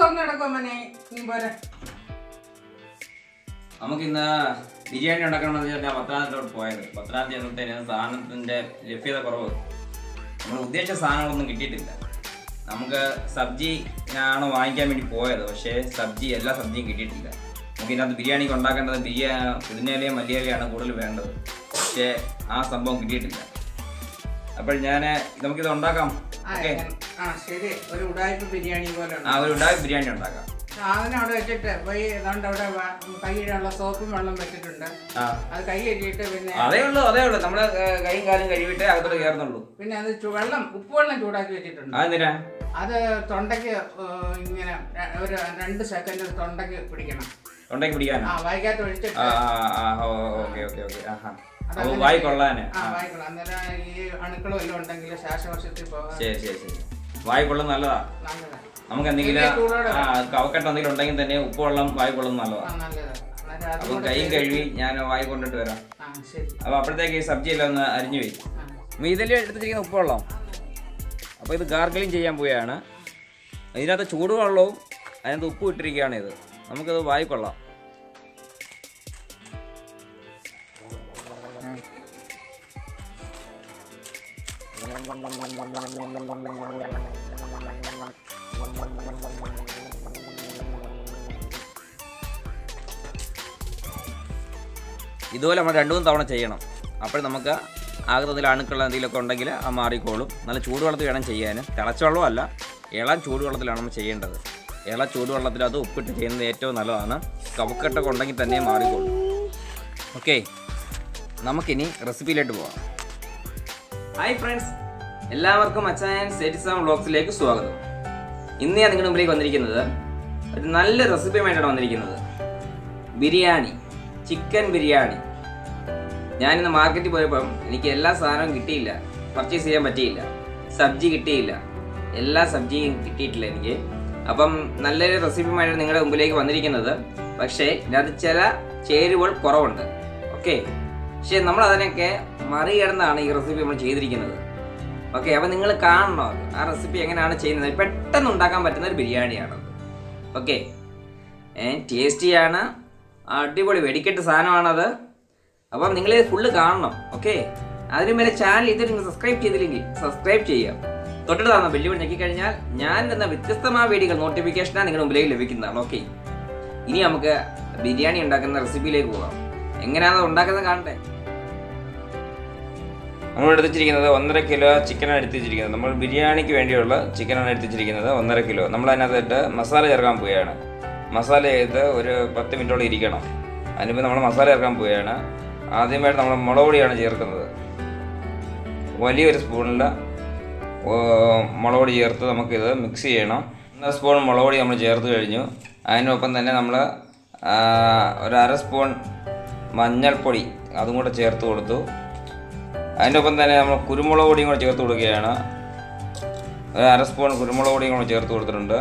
തുറന്നു കിടക്കും മനെ നീ പോരെ നമുക്ക് ഇന്ന് ബിരിയാണി ഉണ്ടാക്കണമെന്ന് വെച്ചാൽ ഞാൻ പത്തനാപുരത്തോട്ട് പോയത് പത്തനാപുരത്ത് ചെന്നത്തേന് സാധനത്തിന്റെ ലഭ്യത കുറവ് നമ്മൾ ഉദ്ദേശിച്ച സാധനങ്ങളൊന്നും കിട്ടിയിട്ടില്ല നമുക്ക് സബ്ജിനാണ് വാങ്ങിക്കാൻ വേണ്ടി പോയത് പക്ഷേ സബ്ജി എല്ലാ സബ്ജിയും കിട്ടിയിട്ടില്ല നമുക്ക് ഇതിനകത്ത് ബിരിയാണിക്ക് ഉണ്ടാക്കേണ്ടത് ബിരിയാ പുതിനയിലയും മല്ലിയിലയാണ് കൂടുതൽ വേണ്ടത് പക്ഷേ ആ സംഭവം കിട്ടിയിട്ടില്ല അപ്പോൾ ഞാൻ നമുക്കിത് ഉണ്ടാക്കാം ആ, ഓക്കെ ആ ശരി ഒരു ഉടായ്പ ബിരിയാണി പോലെ ഉണ്ട് ആ ഒരു ഉണ്ടാക്കി ബിരിയാണി ഉണ്ടാക്കാം സാധനം അവിടെ വെച്ചിട്ട് പോയി ഏതാണ്ട് അവിടെ വ- കൈയിലുള്ള സോപ്പും വെള്ളം വെച്ചിട്ടുണ്ട് ആ അത് കൈ കഴുകിയിട്ട് പിന്നെ അതേ ഉള്ളൂ അതേ ഉള്ളൂ നമ്മൾ കൈയും കാലും കഴിവിട്ടേ അകത്തോട്ട് കയറുന്നുള്ളൂ പിന്നെ അത് ചു- വെള്ളം ഉപ്പുവെള്ളം ചൂടാക്കി വെച്ചിട്ടുണ്ട് അതെന്തിനാ അത് തൊണ്ടയ്ക്ക് ഏഹ്, ഇങ്ങനെ ര- ഒരു രണ്ട് സെക്കൻഡ് തൊണ്ടയ്ക്ക് പിടിക്കണം ഉണ്ടാക്കി പിടിക്കാനാ ആ വൈകാത്ത ഒഴിച്ചിട്ട് ആ ആ ഓക്കെ ഓക്കെ ഓക്കെ ആഹാ അപ്പൊ വായി കൊള്ളാന് ആ വായിക്കണം അന്നേരം ഈ അണുക്കളും എല്ലാം ഉണ്ടെങ്കിൽ ശ്വാസകോശത്തിൽ പോകാൻ ശരി ശരി ശരി വായി കൊള്ളും നല്ലതാ നല്ലതാണ് നമുക്ക് എന്തെങ്കിലും വലിയ ചൂടോടെ ആ കവക്കെട്ട് എന്തെങ്കിലും ഉണ്ടെങ്കിൽ തന്നെ ഉപ്പ് വെള്ളം വായി കൊള്ളും നല്ലതാ ആ നല്ലതാണ് അന്നേരം അതും അപ്പൊ കൂടെ കൈയും ചെയ്ത് കഴുകി ഞാൻ വായി കൊണ്ടിട്ട് വരാം ആ ശരി അപ്പൊ അപ്പോഴത്തേക്ക് ഈ സബ്ജി എല്ലാം ഒന്ന് അരിഞ്ഞു പോയി ആ ഇതിൽ എടുത്തിരിക്കുന്ന ഉപ്പ് വെള്ളം അപ്പോൾ ഇത് ഗാർഗിളിങ് ചെയ്യാൻ പോവുകയാണ് ഇതിനകത്ത് ചൂടുവെള്ളവും അതിനകത്ത് ഉപ്പ് ഇട്ടിരിക്കുകയാണ് ഇത് നമുക്കത് വായി കൊള്ളാം ഇതുപോലെ നമ്മൾ രണ്ടു മൂന്ന് തവണ ചെയ്യണം അപ്പോൾ നമുക്ക് ആകൃതത്തിൽ അണുക്കൾ എന്തെങ്കിലുമൊക്കെ ഉണ്ടെങ്കിൽ ആ മാറിക്കോളും നല്ല ചൂടുവെള്ളത്തിൽ വേണം ചെയ്യാൻ തിളച്ച വെള്ളമല്ല ഇളം ചൂടുവെള്ളത്തിലാണ് നമ്മൾ ചെയ്യേണ്ടത് ഇള ചൂടുവെള്ളത്തിൽ അത് ഉപ്പിട്ട് ചെയ്യുന്നത് ഏറ്റവും നല്ലതാണ് കവക്കെട്ടൊക്കെ ഉണ്ടെങ്കിൽ തന്നെ മാറിക്കോളും ഓക്കെ നമുക്കിനി റെസിപ്പിയിലോട്ട് പോവാം ഹായ് ഫ്രണ്ട്സ് എല്ലാവർക്കും അച്ചായൻ സെറ്റിസാം വ്ളോഗ്സിലേക്ക് സ്വാഗതം ഇന്ന് ഞാൻ നിങ്ങളുടെ മുമ്പിലേക്ക് വന്നിരിക്കുന്നത് ഒരു നല്ല റെസിപ്പിയുമായിട്ടാണ് വന്നിരിക്കുന്നത് ബിരിയാണി ചിക്കൻ ബിരിയാണി ഞാനിന്ന് മാർക്കറ്റിൽ പോയപ്പം എനിക്ക് എല്ലാ സാധനവും കിട്ടിയില്ല പർച്ചേസ് ചെയ്യാൻ പറ്റിയില്ല സബ്ജി കിട്ടിയില്ല എല്ലാ സബ്ജിയും കിട്ടിയിട്ടില്ല എനിക്ക് അപ്പം നല്ലൊരു റെസിപ്പിയുമായിട്ടാണ് നിങ്ങളുടെ മുമ്പിലേക്ക് വന്നിരിക്കുന്നത് പക്ഷേ ഇതിനകത്ത് ചില ചേരുവകൾ കുറവുണ്ട് ഓക്കെ പക്ഷേ നമ്മൾ അതിനൊക്കെ മറികടന്നാണ് ഈ റെസിപ്പി നമ്മൾ ചെയ്തിരിക്കുന്നത് ഓക്കെ അപ്പം നിങ്ങൾ കാണണം അത് ആ റെസിപ്പി എങ്ങനെയാണ് ചെയ്യുന്നത് പെട്ടെന്ന് ഉണ്ടാക്കാൻ പറ്റുന്ന ഒരു ബിരിയാണിയാണത് ഓക്കെ ടേസ്റ്റിയാണ് അടിപൊളി വെടിക്കെട്ട് സാധനമാണത് അപ്പം നിങ്ങൾ ഫുള്ള് കാണണം ഓക്കെ അതിന് മേലെ ചാനൽ ഇത് നിങ്ങൾ സബ്സ്ക്രൈബ് ചെയ്തില്ലെങ്കിൽ സബ്സ്ക്രൈബ് ചെയ്യുക തൊട്ടിട്ട് തന്ന ബെല്ലുകൾ ഞെക്കിക്കഴിഞ്ഞാൽ ഞാൻ എന്ന വ്യത്യസ്തമായ വീഡിയോകൾ നോട്ടിഫിക്കേഷനാണ് നിങ്ങളുടെ മുമ്പിലേക്ക് ലഭിക്കുന്നതാണ് ഓക്കെ ഇനി നമുക്ക് ബിരിയാണി ഉണ്ടാക്കുന്ന റെസിപ്പിയിലേക്ക് പോകാം എങ്ങനെയാണ് ഉണ്ടാക്കുന്നത് കാണട്ടെ നമ്മൾ എടുത്തിരിക്കുന്നത് ഒന്നര കിലോ ചിക്കനാണ് എടുത്തിരിക്കുന്നത് നമ്മൾ ബിരിയാണിക്ക് വേണ്ടിയുള്ള ചിക്കനാണ് എടുത്തിരിക്കുന്നത് ഒന്നര കിലോ നമ്മൾ അതിനകത്തിട്ട് മസാല ചേർക്കാൻ പോവുകയാണ് മസാല ചെയ്ത് ഒരു പത്ത് മിനിറ്റോളം ഇരിക്കണം അതിനിപ്പോൾ നമ്മൾ മസാല ചേർക്കാൻ പോവുകയാണ് ആദ്യമായിട്ട് നമ്മൾ മുളക് പൊടിയാണ് ചേർക്കുന്നത് വലിയൊരു സ്പൂണിൽ മുളക് പൊടി ചേർത്ത് നമുക്കിത് മിക്സ് ചെയ്യണം ഒന്നര സ്പൂൺ മുളക് പൊടി നമ്മൾ ചേർത്ത് കഴിഞ്ഞു അതിനൊപ്പം തന്നെ നമ്മൾ ഒരു അര സ്പൂൺ മഞ്ഞൾപ്പൊടി അതും കൂടെ ചേർത്ത് കൊടുത്തു അതിൻ്റെ ഒപ്പം തന്നെ നമ്മൾ കുരുമുളക് പൊടിയും കൂടെ ചേർത്ത് കൊടുക്കുകയാണ് ഒരു അര സ്പൂൺ കുരുമുളക് പൊടിയും കൂടെ ചേർത്ത് കൊടുത്തിട്ടുണ്ട്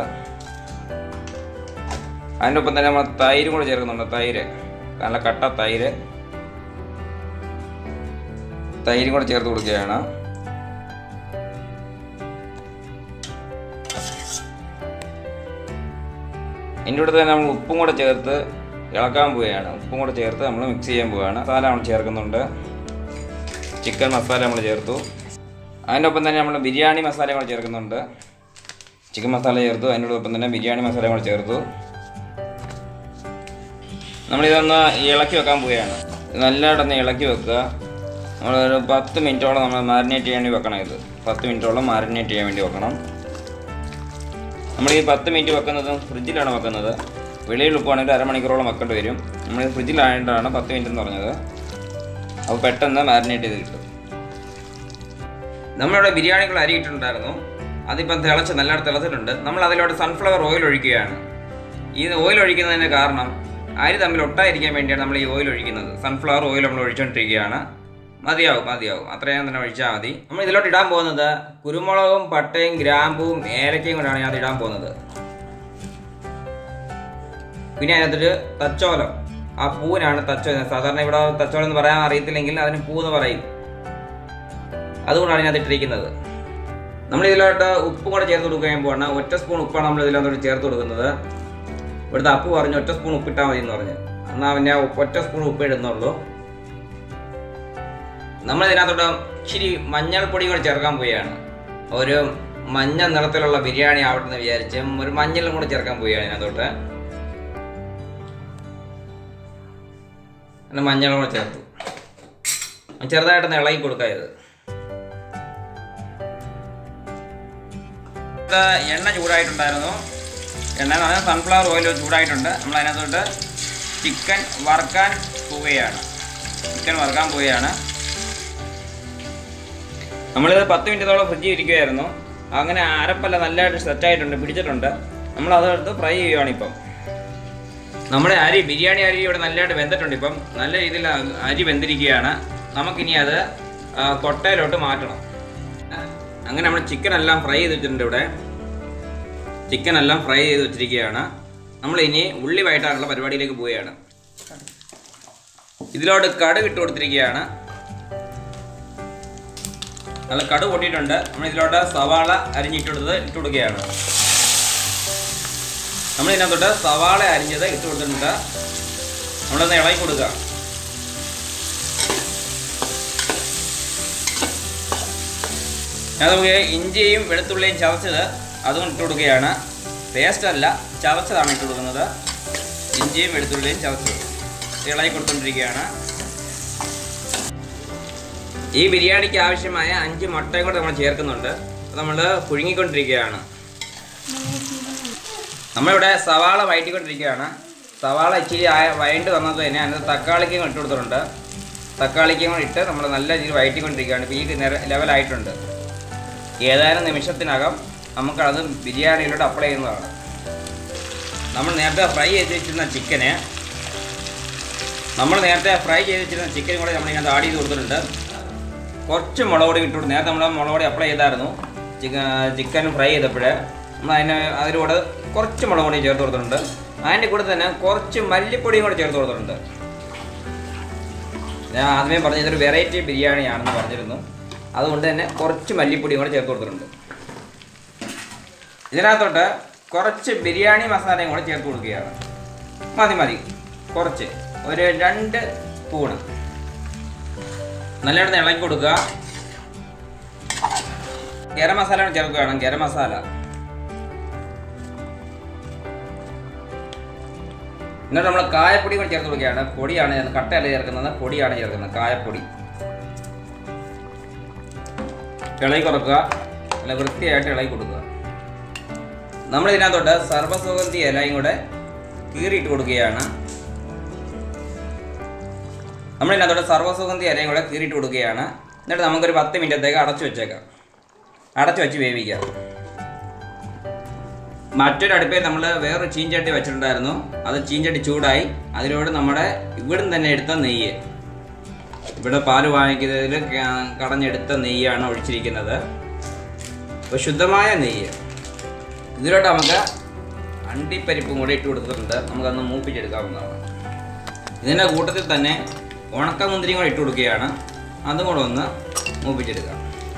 അതിൻ്റെ ഒപ്പം തന്നെ നമ്മൾ തൈരും കൂടെ ചേർക്കുന്നുണ്ട് തൈര് നല്ല കട്ട തൈര് തൈരും കൂടെ ചേർത്ത് കൊടുക്കുകയാണ് ഇതിൻ്റെ കൂടെ തന്നെ നമ്മൾ ഉപ്പും കൂടെ ചേർത്ത് ഇളക്കാൻ പോവുകയാണ് ഉപ്പും കൂടെ ചേർത്ത് നമ്മൾ മിക്സ് ചെയ്യാൻ പോവുകയാണ് മസാല നമ്മൾ ചേർക്കുന്നുണ്ട് ചിക്കൻ മസാല നമ്മൾ ചേർത്തു അതിൻ്റെ ഒപ്പം തന്നെ നമ്മൾ ബിരിയാണി മസാല കൂടെ ചേർക്കുന്നുണ്ട് ചിക്കൻ മസാല ചേർത്തു അതിൻ്റെ ഒപ്പം തന്നെ ബിരിയാണി മസാല കൂടെ ചേർത്തു നമ്മളിതൊന്ന് ഇളക്കി വെക്കാൻ പോവുകയാണ് നല്ലതായിട്ടൊന്ന് ഇളക്കി വെക്കുക നമ്മളൊരു പത്ത് മിനിറ്റോളം നമ്മൾ മാരിനേറ്റ് ചെയ്യാൻ വേണ്ടി വെക്കണം ഇത് പത്ത് മിനിറ്റോളം മാരിനേറ്റ് ചെയ്യാൻ വേണ്ടി വെക്കണം നമ്മൾ ഈ പത്ത് മിനിറ്റ് വെക്കുന്നത് ഫ്രിഡ്ജിലാണ് വെക്കുന്നത് വെളിയിൽ ഉപ്പാണെങ്കിൽ അരമണിക്കൂറോളം വെക്കേണ്ടി വരും നമ്മൾ ഫ്രിഡ്ജിലായതുകൊണ്ടാണ് പത്ത് മിനിറ്റ് എന്ന് പറഞ്ഞത് അപ്പോൾ പെട്ടെന്ന് മാരിനേറ്റ് ചെയ്ത് കിട്ടും നമ്മളിവിടെ ബിരിയാണികൾ അരി ഇട്ടിട്ടുണ്ടായിരുന്നു അതിപ്പം തിളച്ച് നല്ലതായിട്ട് തിളച്ചിട്ടുണ്ട് നമ്മൾ അതിലോട്ട് സൺഫ്ലവർ ഓയിൽ ഒഴിക്കുകയാണ് ഈ ഓയിൽ ഒഴിക്കുന്നതിന് കാരണം അരി തമ്മിൽ ഒട്ടായിരിക്കാൻ വേണ്ടിയാണ് നമ്മൾ ഈ ഓയിൽ ഒഴിക്കുന്നത് സൺഫ്ലവർ ഓയിൽ നമ്മൾ ഒഴിച്ചുകൊണ്ടിരിക്കുകയാണ് മതിയാവും മതിയാവും അത്രയും തന്നെ ഒഴിച്ചാൽ മതി നമ്മൾ ഇതിലോട്ട് ഇടാൻ പോകുന്നത് കുരുമുളകും പട്ടയും ഗ്രാമ്പും ഏലക്കയും കൂടെയാണ് ഞാൻ ഇടാൻ പോകുന്നത് പിന്നെ അതിനകത്തൊരു തച്ചോലം ആ പൂവിനാണ് തച്ചോലം സാധാരണ ഇവിടെ തച്ചോലം എന്ന് പറയാൻ അറിയത്തില്ലെങ്കിൽ അതിന് പൂ എന്ന് പറയും അതുകൊണ്ടാണ് ഞാൻ ഇട്ടിരിക്കുന്നത് നമ്മൾ ഇതിലോട്ട് ഉപ്പും കൂടെ ചേർത്ത് കൊടുക്കാൻ പോവാണ് ഒറ്റ സ്പൂൺ ഉപ്പാണ് നമ്മൾ ഇതിനകത്തോട്ട് ചേർത്ത് കൊടുക്കുന്നത് ഇവിടുത്തെ അപ്പ് പറഞ്ഞു ഒറ്റ സ്പൂൺ ഉപ്പിട്ടാൽ മതി എന്ന് പറഞ്ഞു എന്നാൽ പിന്നെ ഒറ്റ സ്പൂൺ ഉപ്പ് ഇടുന്നുള്ളൂ നമ്മൾ ഇതിനകത്തോട്ട് ഇച്ചിരി മഞ്ഞൾപ്പൊടി കൂടെ ചേർക്കാൻ പോവുകയാണ് ഒരു മഞ്ഞ നിറത്തിലുള്ള ബിരിയാണി ആവട്ടെ എന്ന് വിചാരിച്ച് ഒരു മഞ്ഞളും കൂടെ ചേർക്കാൻ പോവുകയാണ് ഇതിനകത്തോട്ട് പിന്നെ മഞ്ഞളും കൂടെ ചേർത്തു ചെറുതായിട്ടൊന്ന് ഇളകി കൊടുക്കുക ഇത് ഇത് എണ്ണ ചൂടായിട്ടുണ്ടായിരുന്നു എണ്ണ എന്ന് പറഞ്ഞാൽ സൺഫ്ലവർ ഓയിൽ ചൂടായിട്ടുണ്ട് നമ്മൾ അതിനകത്തോട്ട് ചിക്കൻ വറുക്കാൻ പോവുകയാണ് ചിക്കൻ വറുക്കാൻ പോവുകയാണ് നമ്മളിത് പത്ത് മിനിറ്റത്തോളം ഫ്രിഡ്ജിൽ ഇരിക്കുമായിരുന്നു അങ്ങനെ അരപ്പല്ല നല്ലതായിട്ട് സെറ്റായിട്ടുണ്ട് പിടിച്ചിട്ടുണ്ട് നമ്മൾ അതെടുത്ത് ഫ്രൈ ചെയ്യുവാണ് ഇപ്പം നമ്മുടെ അരി ബിരിയാണി അരി ഇവിടെ നല്ലതായിട്ട് വെന്തിട്ടുണ്ട് ഇപ്പം നല്ല രീതിയിൽ അരി വെന്തിരിക്കുകയാണ് നമുക്കിനി അത് ആ, കൊട്ടയിലോട്ട് മാറ്റണം അങ്ങനെ നമ്മൾ ചിക്കൻ എല്ലാം ഫ്രൈ ചെയ്ത് വെച്ചിട്ടുണ്ട് ഇവിടെ ചിക്കൻ എല്ലാം ഫ്രൈ ചെയ്ത് വെച്ചിരിക്കുകയാണ് നമ്മൾ ഇനി ഉള്ളി വയറ്റാനുള്ള പരിപാടിയിലേക്ക് പോവുകയാണ് ഇതിലോട്ട് കടുക് ഇട്ട് കൊടുത്തിരിക്കുകയാണ് നല്ല കടു പൊട്ടിയിട്ടുണ്ട് നമ്മൾ ഇതിലോട്ട് സവാള അരിഞ്ഞിട്ട് കൊടുത്തത് ഇട്ട് കൊടുക്കുകയാണ് നമ്മൾ ഇതിനകത്തോട്ട് സവാള അരിഞ്ഞത് ഇട്ട് കൊടുത്തിട്ടുണ്ട് നമ്മളൊന്ന് ഇളകി കൊടുക്കുക ഞാൻ നമുക്ക് ഇഞ്ചിയും വെളുത്തുള്ളിയും ചതച്ചത് അതും ഇട്ട് കൊടുക്കുകയാണ് പേസ്റ്റ് അല്ല ചതച്ചതാണ് ഇട്ട് കൊടുക്കുന്നത് ഇഞ്ചിയും വെളുത്തുള്ളിയും ചതച്ചത് ഇളകി കൊടുത്തുകൊണ്ടിരിക്കുകയാണ് ഈ ബിരിയാണിക്ക് ആവശ്യമായ അഞ്ച് മുട്ടയും കൂടെ നമ്മൾ ചേർക്കുന്നുണ്ട് അത് നമ്മൾ പുഴുങ്ങിക്കൊണ്ടിരിക്കുകയാണ് നമ്മളിവിടെ സവാള വഴറ്റിക്കൊണ്ടിരിക്കുകയാണ് സവാള ഇച്ചിരി ആയ വഴണ്ട് വന്നത് തന്നെ അതിനകത്ത് തക്കാളിക്കും ഇട്ട് കൊടുത്തിട്ടുണ്ട് തക്കാളിക്കും കൂടെ ഇട്ട് നമ്മൾ നല്ല രീതിയിൽ വഴറ്റിക്കൊണ്ടിരിക്കുകയാണ് ഇപ്പോൾ ഈ നിര- ലെവലായിട്ടുണ്ട് ഏതാനും നിമിഷത്തിനകം നമുക്കത് ബിരിയാണിയിലോട്ട് അപ്ലൈ ചെയ്യുന്നതാണ് നമ്മൾ നേരത്തെ ഫ്രൈ ചെയ്ത് വെച്ചിരുന്ന ചിക്കന് നമ്മൾ നേരത്തെ ഫ്രൈ ചെയ്ത് വെച്ചിരുന്ന ചിക്കനും കൂടെ നമ്മൾ ഇതിനകത്ത് ആഡ് ചെയ്ത് കൊടുത്തിട്ടുണ്ട് കുറച്ച് മുളക് പൊടി ഇട്ടു കൊടുത്തു നേരത്തെ നമ്മൾ മുളക് പൊടി അപ്ലൈ ചെയ്തായിരുന്നു ചിക്കൻ ചിക്കൻ ഫ്രൈ ചെയ്തപ്പോൾ നമ്മൾ അതിന് അതിലൂടെ കുറച്ച് മുളക് പൊടി ചേർത്ത് കൊടുത്തിട്ടുണ്ട് അതിൻ്റെ കൂടെ തന്നെ കുറച്ച് മല്ലിപ്പൊടിയും കൂടെ ചേർത്ത് കൊടുത്തിട്ടുണ്ട് ഞാൻ ആദ്യമേ പറഞ്ഞ ഇതൊരു വെറൈറ്റി ബിരിയാണിയാണെന്ന് പറഞ്ഞിരുന്നു അതുകൊണ്ട് തന്നെ കുറച്ച് മല്ലിപ്പൊടിയും കൂടെ ചേർത്ത് കൊടുത്തിട്ടുണ്ട് ഇതിനകത്തോട്ട് കുറച്ച് ബിരിയാണി മസാലയും കൂടെ ചേർത്ത് കൊടുക്കുകയാണ് മതി മതി കുറച്ച് ഒരു രണ്ട് സ്പൂണ് നല്ലയിടത്ത് ഇളക്കി കൊടുക്കുക ഗരം മസാല കൂടെ ചേർക്കുകയാണ് ഗരം മസാല എന്നിട്ട് നമ്മൾ കായപ്പൊടി കൂടി ചേർത്ത് കൊടുക്കുകയാണ് പൊടിയാണ് ചേർക്കുന്നത് കട്ടയല്ല ചേർക്കുന്നത് പൊടിയാണ് ചേർക്കുന്നത് കായപ്പൊടി ഇളകി കുറക്കുക നല്ല വൃത്തിയായിട്ട് ഇളകി കൊടുക്കുക നമ്മൾ ഇതിനകത്തോട്ട് സർവ്വസുഗന്ധി ഇലയും കൂടെ കീറിയിട്ട് കൊടുക്കുകയാണ് നമ്മൾ ഇതിനകത്തോട്ട് സർവ്വസുഗന്ധി ഇലയും കൂടെ കീറിയിട്ട് കൊടുക്കുകയാണ് എന്നിട്ട് നമുക്കൊരു പത്ത് മിനിറ്റത്തേക്ക് അടച്ചു വെച്ചേക്കാം അടച്ചു വെച്ച് വേവിക്കാം മറ്റൊരു അടുപ്പിൽ നമ്മൾ വേറൊരു ചീഞ്ചട്ടി വെച്ചിട്ടുണ്ടായിരുന്നു അത് ചീഞ്ചട്ടി ചൂടായി അതിലൂടെ നമ്മുടെ ഇവിടുന്ന് തന്നെ എടുത്ത നെയ്യ് ഇവിടെ പാല് വാങ്ങിക്കുന്നതിൽ ക- കടഞ്ഞെടുത്ത നെയ്യാണ് ഒഴിച്ചിരിക്കുന്നത് അപ്പോൾ ശുദ്ധമായ നെയ്യ് ഇതിലോട്ട് നമുക്ക് അണ്ടിപ്പരിപ്പും കൂടെ ഇട്ട് കൊടുത്തിട്ടുണ്ട് നമുക്കന്ന് മൂപ്പിച്ചെടുക്കാവുന്നതാണ് ഇതിൻ്റെ കൂട്ടത്തിൽ തന്നെ ഉണക്കമുന്തിരിയും കൂടെ ഇട്ട് കൊടുക്കുകയാണ് അതും കൂടെ ഒന്ന് മൂപ്പിച്ചെടുക്കാം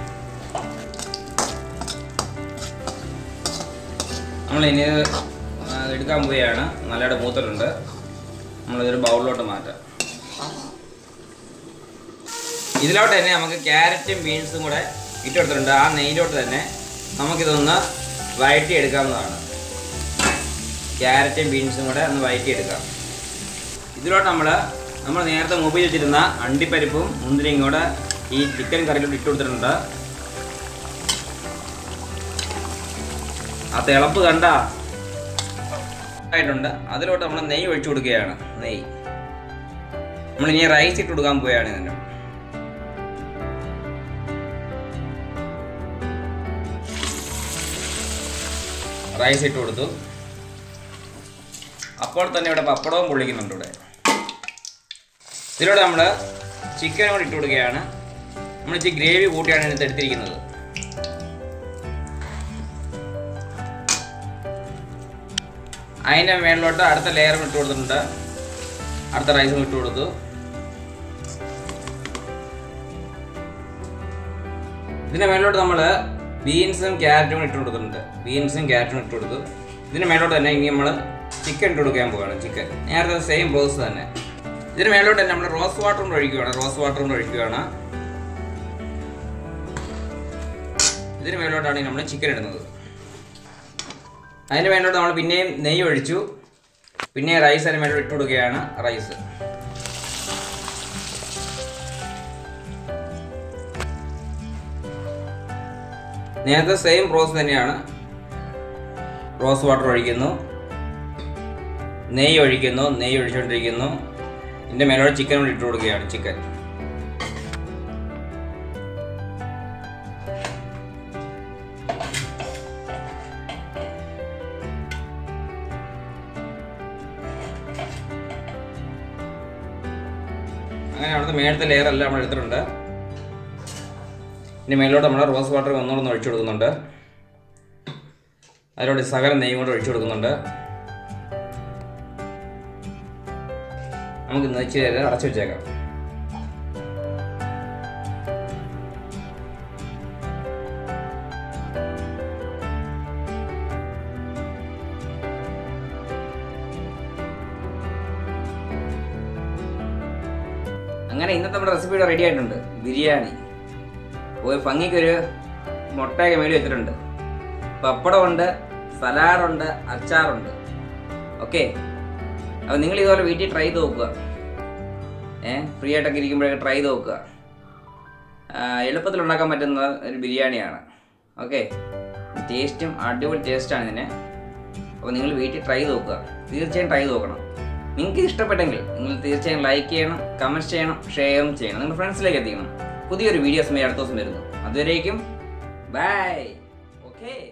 നമ്മൾ ഇനി ഇത്, ആ, എടുക്കാൻ പോവുകയാണ് നല്ലതായിട്ട് മൂത്തിട്ടുണ്ട് നമ്മളിതൊരു ബൗളിലോട്ട് മാറ്റാം ഇതിലോട്ട് തന്നെ നമുക്ക് ക്യാരറ്റും ബീൻസും കൂടെ ഇട്ടെടുത്തിട്ടുണ്ട് ആ നെയ്യിലോട്ട് തന്നെ നമുക്കിതൊന്ന് വഴറ്റി എടുക്കാവുന്നതാണ് ക്യാരറ്റും ബീൻസും കൂടെ ഒന്ന് വഴറ്റി എടുക്കാം ഇതിലോട്ട് നമ്മൾ നമ്മൾ നേരത്തെ മൂപ്പി വെച്ചിരുന്ന അണ്ടിപ്പരിപ്പും മുന്തിരിയും കൂടെ ഈ ചിക്കൻ കറിയിലോട്ട് ഇട്ട് കൊടുത്തിട്ടുണ്ട് ആ തിളപ്പ് കണ്ട ആയിട്ടുണ്ട് അതിലോട്ട് നമ്മൾ നെയ്യ് ഒഴിച്ചു കൊടുക്കുകയാണ് നെയ്യ് നമ്മൾ ഇനി റൈസ് ഇട്ട് കൊടുക്കാൻ പോവുകയാണ് ഇതിൻ്റെ റൈസ് ഇട്ട് കൊടുത്തു അപ്പോൾ തന്നെ ഇവിടെ പപ്പടവും പൊള്ളിക്കുന്നുണ്ട് ഇവിടെ ഇതിലൂടെ നമ്മൾ ചിക്കൻ കൂടി ഇട്ട് കൊടുക്കുകയാണ് നമ്മൾ ഇച്ചിരി ഗ്രേവി കൂട്ടിയാണ് ഇതിനകത്ത് എടുത്തിരിക്കുന്നത് അതിൻ്റെ മേളിലോട്ട് അടുത്ത ലെയറും ഇട്ട് കൊടുത്തിട്ടുണ്ട് അടുത്ത റൈസും ഇട്ട് കൊടുത്തു ഇതിൻ്റെ മേളിലോട്ട് നമ്മൾ ബീൻസും ക്യാരറ്റും ഇട്ട് കൊടുത്തിട്ടുണ്ട് ബീൻസും ക്യാരറ്റും ഇട്ട് കൊടുത്തു ഇതിന് മേലോട്ട് തന്നെ ഇനി നമ്മൾ ചിക്കൻ ഇട്ട് കൊടുക്കാൻ പോവുകയാണ് ചിക്കൻ നേരത്തെ സെയിം പ്രോസസ് തന്നെ ഇതിന് മേലോട്ട് തന്നെ നമ്മൾ റോസ് വാട്ടറും കൂടെ ഒഴിക്കുകയാണ് റോസ് വാട്ടറും കൂടെ ഒഴിക്കുകയാണ് ഇതിന് മേലോട്ടാണ് നമ്മൾ ചിക്കൻ ഇടുന്നത് അതിന് മേലോട്ട് നമ്മൾ പിന്നെയും നെയ്യ് ഒഴിച്ചു പിന്നെ റൈസ് അതിന് മേലോട്ട് ഇട്ട് കൊടുക്കുകയാണ് റൈസ് നേരത്തെ സെയിം പ്രോസസ് തന്നെയാണ് റോസ് വാട്ടർ ഒഴിക്കുന്നു നെയ്യ് ഒഴിക്കുന്നു നെയ്യ് ഒഴിച്ചുകൊണ്ടിരിക്കുന്നു ഇതിൻ്റെ മേലോട്ട് ചിക്കൻ കൂടി ഇട്ട് കൊടുക്കുകയാണ് ചിക്കൻ അങ്ങനെ അവിടുത്തെ മേളത്തെ ലെയർ എല്ലാം നമ്മൾ എടുത്തിട്ടുണ്ട് ഇനി മേലോട്ട് നമ്മൾ റോസ് വാട്ടർ ഒന്നുകൂടെ ഒന്ന് ഒഴിച്ചു കൊടുക്കുന്നുണ്ട് അതിലോട്ട് സകലം നെയ്യും കൂടെ ഒഴിച്ചു കൊടുക്കുന്നുണ്ട് നമുക്ക് ഇന്ന് ഇച്ചിരി നേരം അടച്ചു വെച്ചേക്കാം അങ്ങനെ ഇന്നത്തെ നമ്മുടെ റെസിപ്പി ഇവിടെ റെഡി ആയിട്ടുണ്ട് ബിരിയാണി ഒരു ഭംഗിക്കൊരു മുട്ടയൊക്കെ മേടി വെച്ചിട്ടുണ്ട് പപ്പടമുണ്ട് സലാഡുണ്ട് അച്ചാറുണ്ട് ഓക്കെ അപ്പോൾ നിങ്ങൾ ഇതുപോലെ വീട്ടിൽ ട്രൈ ചെയ്ത് നോക്കുക ഏ ഫ്രീ ആയിട്ടൊക്കെ ഇരിക്കുമ്പോഴൊക്കെ ട്രൈ ചെയ്ത് നോക്കുക ആ, എളുപ്പത്തിൽ ഉണ്ടാക്കാൻ പറ്റുന്ന ഒരു ബിരിയാണിയാണ് ഓക്കെ ടേസ്റ്റും അടിപൊളി ടേസ്റ്റാണ് ഇതിന് അപ്പോൾ നിങ്ങൾ വീട്ടിൽ ട്രൈ ചെയ്ത് നോക്കുക തീർച്ചയായും ട്രൈ ചെയ്ത് നോക്കണം നിങ്ങൾക്ക് ഇഷ്ടപ്പെട്ടെങ്കിൽ നിങ്ങൾ തീർച്ചയായും ലൈക്ക് ചെയ്യണം കമൻറ്റ് ചെയ്യണം ഷെയറും ചെയ്യണം നിങ്ങളുടെ ഫ്രണ്ട്സിലേക്ക് എത്തിക്കണം പുതിയൊരു വീഡിയോസ് അടുത്ത ദിവസം വരുന്നു അതുവരേക്കും ബൈ ഓക്കേ